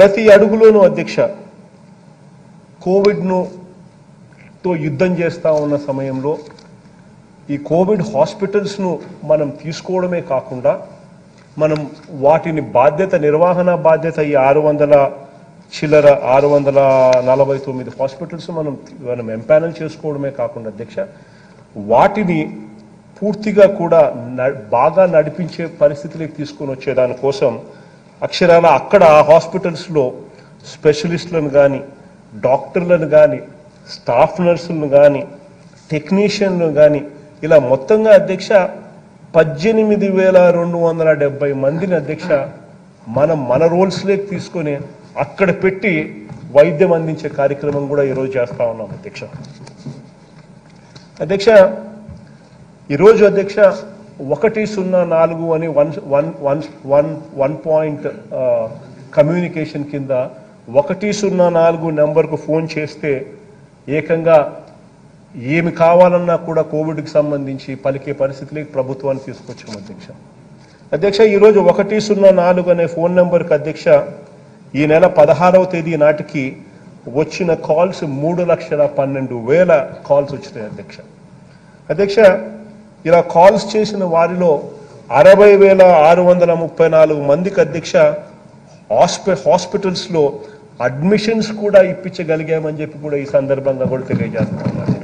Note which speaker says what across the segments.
Speaker 1: ప్రతి అడుగులోనూ అధ్యక్ష కోవిడ్ను తో యుద్ధం చేస్తా ఉన్న సమయంలో ఈ కోవిడ్ హాస్పిటల్స్ను మనం తీసుకోవడమే కాకుండా మనం వాటిని బాధ్యత నిర్వహణ బాధ్యత ఈ ఆరు వందల చిల్లర ఆరు వందల నలభై తొమ్మిది హాస్పిటల్స్ మనం మనం ఎంపానల్ చేసుకోవడమే కాకుండా అధ్యక్ష వాటిని పూర్తిగా కూడా న- బాగా నడిపించే పరిస్థితిలోకి తీసుకొని వచ్చే దానికోసం అక్షరాల అక్కడ ఆ హాస్పిటల్స్లో స్పెషలిస్టులను కానీ డాక్టర్లను కానీ స్టాఫ్ నర్సులను కానీ టెక్నీషియన్లు కానీ ఇలా మొత్తంగా అధ్యక్ష పద్దెనిమిది వేల రెండు వందల డెబ్బై మందిని అధ్యక్ష మనం మన రోల్స్లోకి తీసుకొని అక్కడ పెట్టి వైద్యం అందించే కార్యక్రమం కూడా ఈరోజు చేస్తా ఉన్నాం అధ్యక్ష అధ్యక్ష ఈరోజు అధ్యక్ష ఒకటి సున్నా నాలుగు అని one one one one one point communication కింద ఒకటి సున్నా నాలుగు నెంబర్కు ఫోన్ చేస్తే ఏకంగా ఏమి కావాలన్నా కూడా కోవిడ్కి సంబంధించి పలికే పరిస్థితికి ప్రభుత్వాన్ని తీసుకొచ్చాం అధ్యక్ష అధ్యక్ష ఈరోజు ఒకటి సున్నా నాలుగు అనే ఫోన్ నెంబర్కి అధ్యక్ష ఈ నెల పదహారవ తేదీ నాటికి వచ్చిన కాల్స్ మూడు లక్షల పన్నెండు వేల కాల్స్ వచ్చినాయి అధ్యక్ష అధ్యక్ష ఇలా కాల్స్ చేసిన వారిలో అరవై వేల ఆరు వందల ముప్పై నాలుగు మందికి అధ్యక్ష హాస్పి హాస్పిటల్స్లో అడ్మిషన్స్ కూడా ఇప్పించగలిగామని చెప్పి కూడా ఈ సందర్భంగా కూడా తెలియజేస్తున్నాను అధ్యక్ష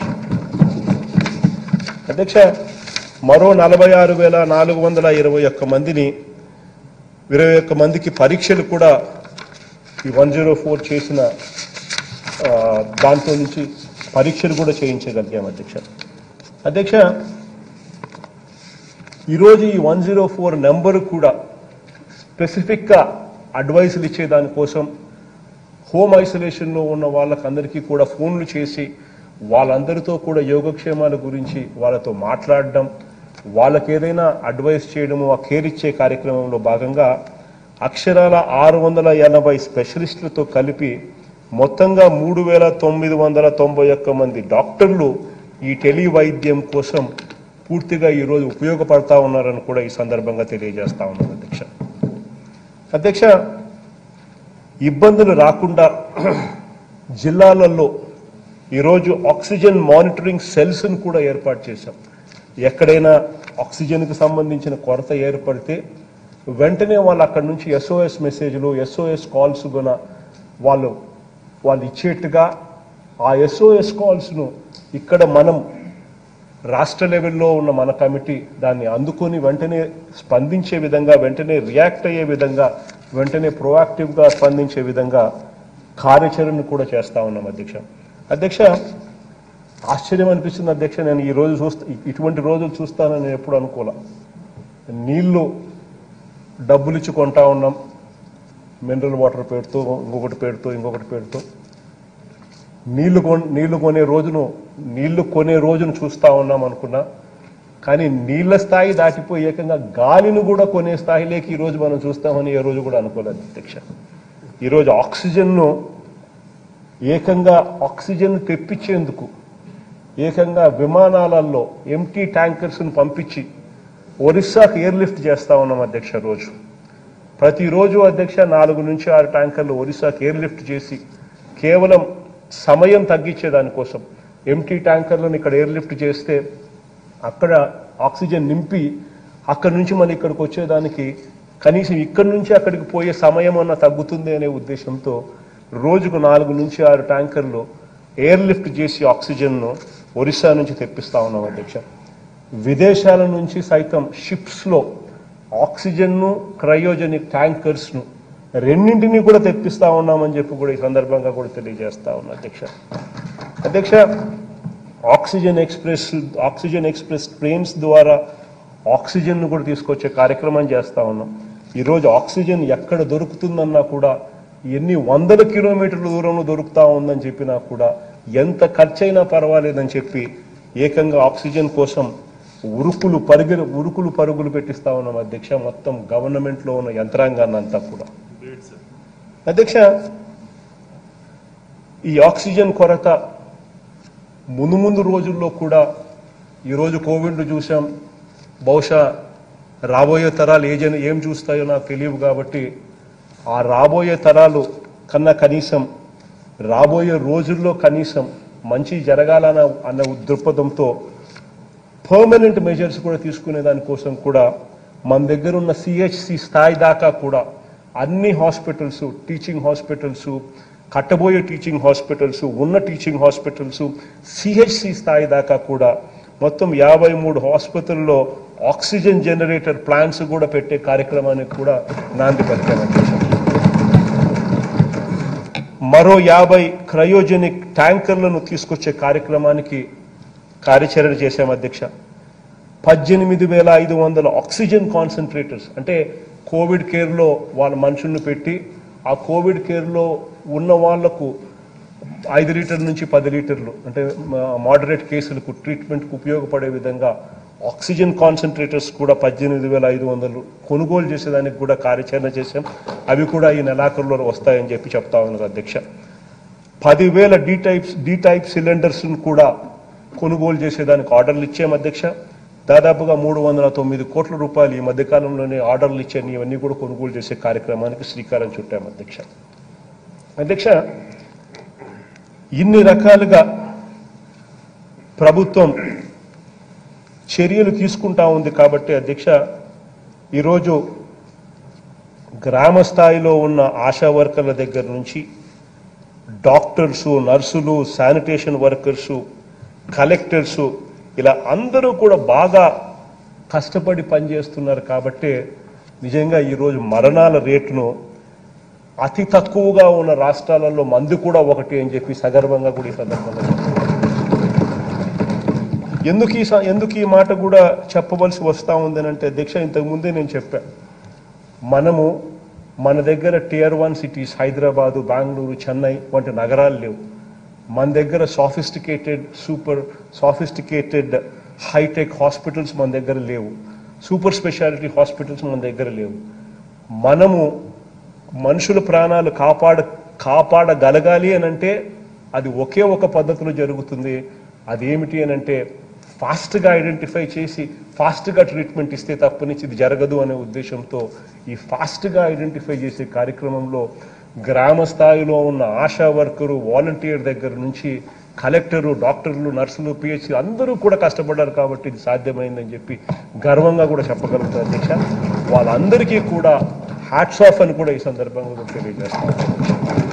Speaker 1: అధ్యక్ష మరో నలభై ఆరు వేల నాలుగు వందల ఇరవై ఒక్క మందిని ఇరవై ఒక్క మందికి పరీక్షలు కూడా ఈ వన్ జీరో ఫోర్ చేసిన ఆ, దాంట్లో నుంచి పరీక్షలు కూడా చేయించగలిగాం అధ్యక్ష అధ్యక్ష ఈరోజు ఈ వన్ జీరో ఫోర్ నెంబర్ కూడా స్పెసిఫిక్గా అడ్వైసులు ఇచ్చే దానికోసం హోమ్ ఐసోలేషన్లో ఉన్న వాళ్ళకందరికీ కూడా ఫోన్లు చేసి వాళ్ళందరితో కూడా యోగక్షేమాల గురించి వాళ్ళతో మాట్లాడడం వాళ్ళకి ఏదైనా అడ్వైస్ చేయడము ఆ కేర్ ఇచ్చే కార్యక్రమంలో భాగంగా అక్షరాల ఆరు వందల ఎనభై స్పెషలిస్టులతో కలిపి మొత్తంగా మూడు వేల తొమ్మిది వందల తొంభై ఒక్క మంది డాక్టర్లు ఈ టెలి వైద్యం కోసం పూర్తిగా ఈరోజు ఉపయోగపడతా ఉన్నారని కూడా ఈ సందర్భంగా తెలియజేస్తా ఉన్నాను అధ్యక్ష అధ్యక్ష ఇబ్బందులు రాకుండా జిల్లాలలో ఈరోజు ఆక్సిజన్ మానిటరింగ్ సెల్స్ను కూడా ఏర్పాటు చేశాం ఎక్కడైనా ఆక్సిజన్కి సంబంధించిన కొరత ఏర్పడితే వెంటనే వాళ్ళు అక్కడి నుంచి ఎస్ఓఎస్ మెసేజ్లు ఎస్ఓఎస్ కాల్స్ కూడా వాళ్ళు వాళ్ళు ఇచ్చేట్టుగా ఆ ఎస్ఓఎస్ కాల్స్ను ఇక్కడ మనం రాష్ట్ర లెవెల్లో ఉన్న మన కమిటీ దాన్ని అందుకొని వెంటనే స్పందించే విధంగా వెంటనే రియాక్ట్ అయ్యే విధంగా వెంటనే ప్రొయాక్టివ్గా స్పందించే విధంగా కార్యాచరణ కూడా చేస్తా ఉన్నాం అధ్యక్ష అధ్యక్ష ఆశ్చర్యం అనిపిస్తుంది అధ్యక్ష నేను ఈ రోజు చూస్తా ఇటువంటి రోజులు చూస్తానని నేను ఎప్పుడు అనుకోలే నీళ్లు డబ్బులు ఇచ్చి కొంటా ఉన్నాం మినరల్ వాటర్ పెడుతూ ఇంకొకటి పెడుతూ ఇంకొకటి పెడుతూ నీళ్లు కొన్ నీళ్లు కొనే రోజును నీళ్లు కొనే రోజును చూస్తా ఉన్నాం అనుకున్నా కానీ నీళ్ల స్థాయి దాటిపోయి ఏకంగా గాలిని కూడా కొనే స్థాయిలోకి ఈ రోజు మనం చూస్తామని ఏ రోజు కూడా అనుకోలేదు అధ్యక్ష ఈరోజు ఆక్సిజన్ను ఏకంగా ఆక్సిజన్ తెప్పించేందుకు ఏకంగా విమానాలలో ఎంటీ ట్యాంకర్స్ను పంపించి ఒరిస్సాకు ఎయిర్ లిఫ్ట్ చేస్తా ఉన్నాం అధ్యక్ష రోజు ప్రతిరోజు అధ్యక్ష నాలుగు నుంచి ఆరు ట్యాంకర్లు ఒరిస్సాకు ఎయిర్ లిఫ్ట్ చేసి కేవలం సమయం తగ్గించే దానికోసం ఎంటీ ట్యాంకర్లను ఇక్కడ ఎయిర్ లిఫ్ట్ చేస్తే అక్కడ ఆక్సిజన్ నింపి అక్కడి నుంచి మళ్ళీ ఇక్కడికి వచ్చేదానికి కనీసం ఇక్కడి నుంచి అక్కడికి పోయే సమయం అన్న తగ్గుతుంది అనే ఉద్దేశంతో రోజుకు నాలుగు నుంచి ఆరు ట్యాంకర్లు ఎయిర్ లిఫ్ట్ చేసి ఆక్సిజన్ను ఒరిస్సా నుంచి తెప్పిస్తా ఉన్నాం అధ్యక్ష విదేశాల నుంచి సైతం షిప్స్లో ఆక్సిజన్ను క్రయోజనిక్ ట్యాంకర్స్ను రెండింటినీ కూడా తెప్పిస్తా ఉన్నామని చెప్పి కూడా ఈ సందర్భంగా కూడా తెలియజేస్తా ఉన్నా అధ్యక్ష అధ్యక్ష oxygen express oxygen express trains ద్వారా ఆక్సిజన్ను కూడా తీసుకొచ్చే కార్యక్రమం చేస్తా ఉన్నాం ఈరోజు ఆక్సిజన్ ఎక్కడ దొరుకుతుందన్నా కూడా ఎన్ని వందల కిలోమీటర్ల దూరంలో దొరుకుతా ఉందని చెప్పినా కూడా ఎంత ఖర్చైనా పర్వాలేదని చెప్పి ఏకంగా ఆక్సిజన్ కోసం ఉరుకులు పరుగులు ఉరుకులు పరుగులు పెట్టిస్తా ఉన్నాం అధ్యక్ష మొత్తం గవర్నమెంట్లో ఉన్న యంత్రాంగాన్ని అంతా కూడా అధ్యక్ష ఈ ఆక్సిజన్ కొరత ముందు ముందు రోజుల్లో కూడా ఈరోజు కోవిడ్ చూసాం బహుశా రాబోయే తరాలు ఏ జన ఏం చూస్తాయో నాకు తెలియదు కాబట్టి ఆ రాబోయే తరాలు కన్నా కనీసం రాబోయే రోజుల్లో కనీసం మంచి జరగాలన్న అన్న దృక్పథంతో పర్మనెంట్ మెజర్స్ కూడా తీసుకునే దానికోసం కూడా మన దగ్గర ఉన్న సిహెచ్సి స్థాయి దాకా కూడా అన్ని హాస్పిటల్స్ టీచింగ్ హాస్పిటల్స్ కట్టబోయే టీచింగ్ హాస్పిటల్స్ ఉన్న టీచింగ్ హాస్పిటల్స్ సిహెచ్సి స్థాయి దాకా కూడా మొత్తం యాభై మూడు ఆసుపత్రుల్లో ఆక్సిజన్ జనరేటర్ ప్లాంట్స్ కూడా పెట్టే కార్యక్రమానికి కూడా నాంది పలికాం అధ్యక్ష మరో యాభై క్రయోజెనిక్ ట్యాంకర్లను తీసుకొచ్చే కార్యక్రమానికి కార్యాచరణ చేశాం అధ్యక్ష పద్దెనిమిది వేల ఐదు వందల ఆక్సిజన్ కాన్సన్ట్రేటర్స్ అంటే కోవిడ్ కేర్లో వాళ్ళ మనుషుల్ని పెట్టి ఆ కోవిడ్ కేర్లో ఉన్న వాళ్లకు ఐదు లీటర్ల నుంచి పది లీటర్లు అంటే మోడరేట్ కేసులకు ట్రీట్మెంట్కు ఉపయోగపడే విధంగా ఆక్సిజన్ కాన్సన్ట్రేటర్స్ కూడా పద్దెనిమిది వేల ఐదు వందలు కొనుగోలు చేసేదానికి కూడా కార్యాచరణ చేశాం అవి కూడా ఈ నెలాఖరులో వస్తాయని చెప్పి చెప్తా ఉన్నారు అధ్యక్ష పదివేల D types D type cylinders కూడా కొనుగోలు చేసేదానికి ఆర్డర్లు ఇచ్చాం అధ్యక్ష దాదాపుగా మూడు వందల తొమ్మిది కోట్ల రూపాయలు ఈ మధ్యకాలంలోనే ఆర్డర్లు ఇచ్చాను ఇవన్నీ కూడా కొనుగోలు చేసే కార్యక్రమానికి శ్రీకారం చుట్టాం అధ్యక్ష అధ్యక్ష ఇన్ని రకాలుగా ప్రభుత్వం చర్యలు తీసుకుంటా ఉంది కాబట్టి అధ్యక్ష ఈరోజు గ్రామ స్థాయిలో ఉన్న ఆశా వర్కర్ల దగ్గర నుంచి డాక్టర్సు నర్సులు శానిటేషన్ వర్కర్సు కలెక్టర్సు ఇలా అందరూ కూడా బాగా కష్టపడి పనిచేస్తున్నారు కాబట్టి నిజంగా ఈరోజు మరణాల రేటును అతి తక్కువగా ఉన్న రాష్ట్రాలలో మంది కూడా ఒకటి అని చెప్పి సగర్వంగా కూడా ఈ సందర్భంగా చెప్తున్నాను. ఎందుకు ఈ స- ఎందుకు ఈ మాట కూడా చెప్పవలసి వస్తా ఉందనంటే అధ్యక్ష ఇంతకు ముందే నేను చెప్పాను మనము మన దగ్గర tier one cities Hyderabad Bengaluru Chennai వంటి నగరాలు లేవు మన దగ్గర sophisticated super sophisticated hi tech hospitals మన దగ్గర లేవు సూపర్ స్పెషాలిటీ హాస్పిటల్స్ మన దగ్గర లేవు మనము మనుషుల ప్రాణాలు కాపాడ కాపాడగలగాలి అని అంటే అది ఒకే ఒక పద్ధతిలో జరుగుతుంది అదేమిటి అని అంటే ఫాస్ట్గా ఐడెంటిఫై చేసి ఫాస్ట్గా ట్రీట్మెంట్ ఇస్తే తప్పనిచ్చి ఇది జరగదు అనే ఉద్దేశంతో ఈ ఫాస్ట్గా ఐడెంటిఫై చేసే కార్యక్రమంలో గ్రామ స్థాయిలో ఉన్న ఆశా వర్కరు వాలంటీర్ దగ్గర నుంచి కలెక్టరు డాక్టర్లు నర్సులు పిహెచ్సి అందరూ కూడా కష్టపడ్డారు కాబట్టి ఇది సాధ్యమైందని చెప్పి గర్వంగా కూడా చెప్పగలుగుతారు అధ్యక్ష వాళ్ళందరికీ కూడా హ్యాట్స్ ఆఫ్ అని కూడా ఈ సందర్భంగా కూడా తెలియజేస్తాను